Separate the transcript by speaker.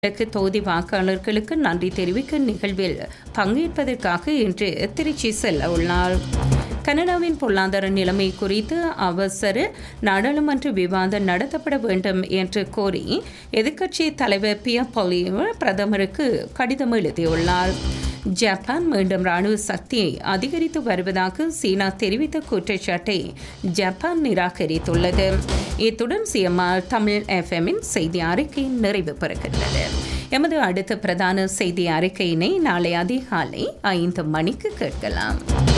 Speaker 1: கிழக்கு தொகுதி வாக்காளர்களுக்கு நன்றி தெரிவிக்கும் நிகழ்வில் பங்கேற்பதற்காக இன்று திருச்சி செல்ல உள்ளார் கனடாவின் பொருளாதார நிலைமை குறித்து அவசர நாடாளுமன்ற விவாதம் நடத்தப்பட வேண்டும் என்று கோரி எதிர்க்கட்சி தலைவர் பிய பொலிவர் பிரதமருக்கு கடிதம் எழுதியுள்ளார் ஜப்பான் மீண்டும் ராணுவ சக்தியை அதிகரித்து வருவதாக சீனா தெரிவித்த குற்றச்சாட்டை ஜப்பான் நிராகரித்துள்ளது இத்துடன் சிஎம்ஆர் தமிழ் எஃப்எம்மின் செய்தி அறிக்கை நிறைவு பெறுகின்றது எமது அடுத்த பிரதான செய்தி அறிக்கையினை நாளை அதிகாலை ஐந்து மணிக்கு கேட்கலாம்